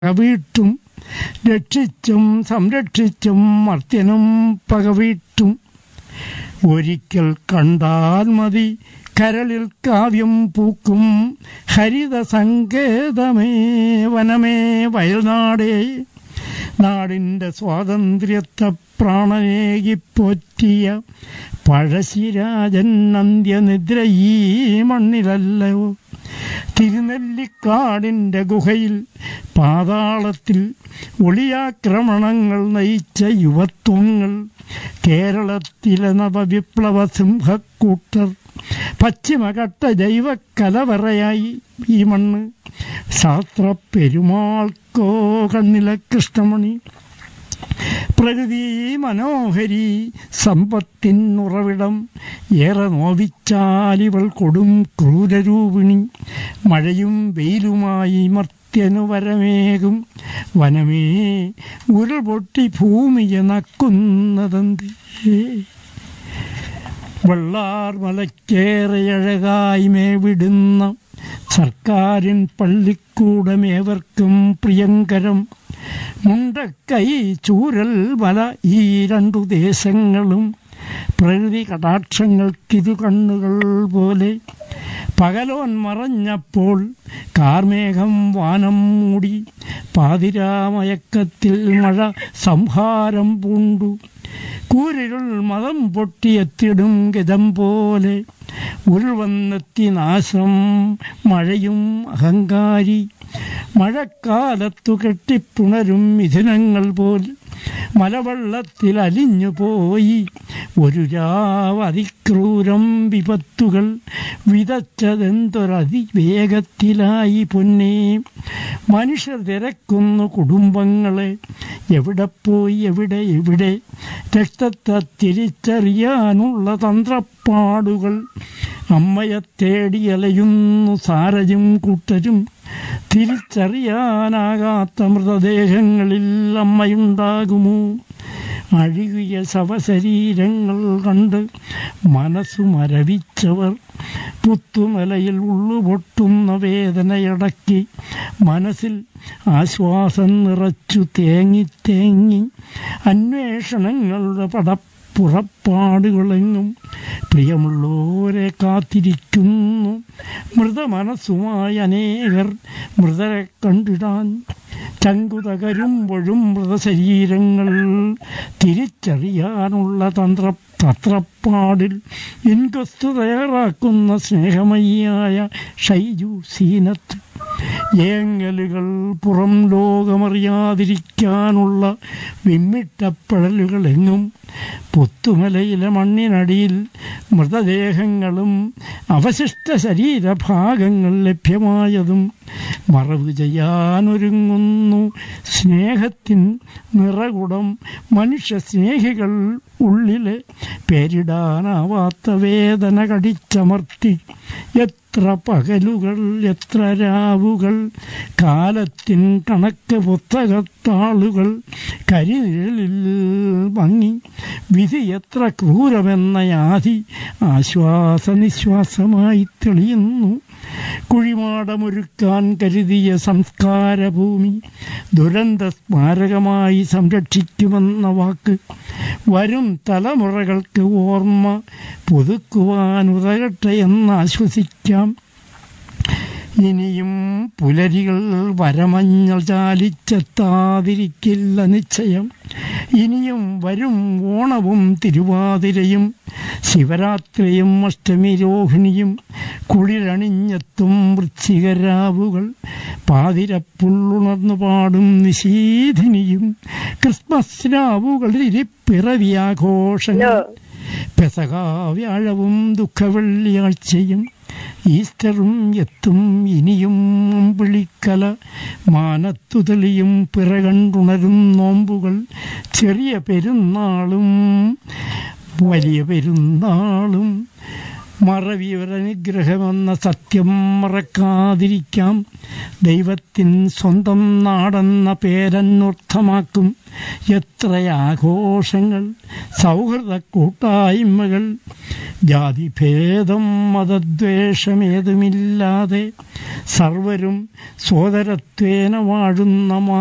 പകവീട്ടും രക്ഷിച്ചും സംരക്ഷിച്ചും മർത്യനും പകവീട്ടും ഒരിക്കൽ കണ്ടാൽ മതി കരളിൽ കാവ്യം പൂക്കും ഹരിത സങ്കേതമേ വനമേ വയൽനാടേ നാടിന്റെ സ്വാതന്ത്ര്യത്തെ പ്രാണനേകിപ്പോറ്റിയ പഴശ്ശിരാജൻ അന്ത്യനിദ്ര ഈ മണ്ണിലല്ലയോ തിരുനെല്ലിക്കാടിന്റെ ഗുഹയിൽ പാതാളത്തിൽ ഒളിയാക്രമണങ്ങൾ നയിച്ച യുവത്വങ്ങൾ കേരളത്തിലെ നവവിപ്ലവ സിംഹക്കൂട്ടർ പശ്ചിമഘട്ട ജൈവ കലവറയായി ഈ മണ്ണ് ശാസ്ത്ര പെരുമാൾക്കോ കണ്ണിലെ കൃഷ്ണമണി പ്രകൃതി മനോഹരി സമ്പത്തിനുറവിടം ഏറെ നോവിച്ചാലിവൾ കൊടും ക്രൂരരൂപിണി മഴയും വെയിലുമായി മർത്യനു വരമേകും വനമേ ഉരുൾപൊട്ടി ഭൂമിയെ നക്കുന്നതെന്തേ വെള്ളാർ മലക്കേറെ അഴകായി മേവിടുന്ന സർക്കാരിൻ പള്ളിക്കൂടമേവർക്കും പ്രിയങ്കരം മുണ്ടക്കൈ ചൂരൽ മല ഈ രണ്ടു ദേശങ്ങളും പ്രകൃതി കടാക്ഷങ്ങൾക്കിരു കണ്ണുകൾ പോലെ പകലോൻ മറഞ്ഞപ്പോൾ കാർമേഘം വാനം മൂടി പാതിരാമയക്കത്തിൽ മഴ സംഹാരം പൂണ്ടു കൂരിരുൾ മതം പൊട്ടിയെത്തിടും ഗതം പോലെ ഉരുൾവന്നെത്തി നാശം മഴയും അഹങ്കാരി മഴക്കാലത്തു കെട്ടിപ്പുണരും മിഥുനങ്ങൾ പോൽ മലവെള്ളത്തിൽ അലിഞ്ഞു പോയി ഒരു രാവ് അതിക്രൂരം വിപത്തുകൾ വിതച്ചതെന്തൊരതിവേഗത്തിലായി പൊന്നേ മനുഷ്യർ തിരക്കുന്നു കുടുംബങ്ങളെ എവിടെ പോയി എവിടെ എവിടെ രക്തത്തെ തിരിച്ചറിയാനുള്ള തന്ത്രപ്പാടുകൾ അമ്മയെ തേടി അലയുന്നു സാരജും കൂട്ടരും തിരിച്ചറിയാനാകാത്ത മൃതദേഹങ്ങളിൽ അമ്മയുണ്ടാകുമോ അഴുകിയ ശവശരീരങ്ങൾ കണ്ട് മനസ്സു മരവിച്ചവർ പുത്തുമലയിൽ ഉള്ളുപൊട്ടുന്ന വേദനയടക്കി മനസ്സിൽ ആശ്വാസം നിറച്ചു തേങ്ങി തേങ്ങി അന്വേഷണങ്ങളുടെ പടപ്പുറപ്പാടുകളെങ്ങും പ്രിയമുള്ളവരെ കാത്തിരിക്കുന്നു മൃതമനസ്സുമായി അനേകർ മൃതരെ കണ്ടിടാൻ ചങ്കുതകരുമ്പോഴും മൃതശരീരങ്ങൾ തിരിച്ചറിയാനുള്ള തന്ത്ര തത്രപ്പാടിൽ ഇൻകസ്തു തയ്യാറാക്കുന്ന സ്നേഹമയ്യായ ഷൈജു സീനത്ത് ഏങ്ങലുകൾ പുറം ലോകമറിയാതിരിക്കാനുള്ള വിമ്മിട്ടപ്പഴലുകളെങ്ങും പൊത്തുമലയിലെ മണ്ണിനടിയിൽ മൃതദേഹങ്ങളും അവശിഷ്ട ശരീരഭാഗങ്ങൾ ലഭ്യമായതും മറവ് ചെയ്യാനൊരുങ്ങുന്നു സ്നേഹത്തിൻ നിറകുടം മനുഷ്യ സ്നേഹികൾ ഉള്ളിലെ പേരിടാനാവാത്ത വേദന കടിച്ചമർത്തി എത്ര പകലുകൾ എത്ര രാവുകൾ കാലത്തിൻ കണക്ക് പുസ്തകത്താളുകൾ കരിനിഴലിൽ മങ്ങി വിധി എത്ര ക്രൂരമെന്ന യാതി ആശ്വാസനിശ്വാസമായി തെളിയുന്നു കുഴിമാടമൊരുക്കാൻ കരുതിയ സംസ്കാരഭൂമി ദുരന്ത സ്മാരകമായി സംരക്ഷിക്കുമെന്ന വാക്ക് വരും തലമുറകൾക്ക് ഓർമ്മ പുതുക്കുവാൻ ഉതകട്ടെ എന്ന് ആശ്വസിക്കാം ഇനിയും പുലരികൾ വരമഞ്ഞൾ ചാലിച്ചെത്താതിരിക്കില്ല നിശ്ചയം ഇനിയും വരും ഓണവും തിരുവാതിരയും ശിവരാത്രിയും അഷ്ടമി രോഹിണിയും കുളിരണിഞ്ഞെത്തും വൃശ്ചികരാവുകൾ പാതിരപ്പുള്ളുണർന്നു പാടും നിശീധിനിയും ക്രിസ്മസ് രാവുകൾ ഇരിപ്പിറവിയാഘോഷങ്ങൾ പെസക വ്യാഴവും ദുഃഖവെള്ളിയാഴ്ചയും ഈസ്റ്ററും എത്തും ഇനിയും വിളിക്കല മാനത്തു തെളിയും പിറകണ്ടുണരും നോമ്പുകൾ ചെറിയ പെരുന്നാളും വലിയ പെരുന്നാളും മറവിയൊരനുഗ്രഹമെന്ന സത്യം മറക്കാതിരിക്കാം ദൈവത്തിൻ സ്വന്തം നാടെന്ന പേരന്വർത്ഥമാക്കും എത്രയാഘോഷങ്ങൾ സൗഹൃദ കൂട്ടായ്മകൾ ജാതിഭേദം മതദ്വേഷമേതുമില്ലാതെ സർവരും സോദരത്വേന വാഴുന്ന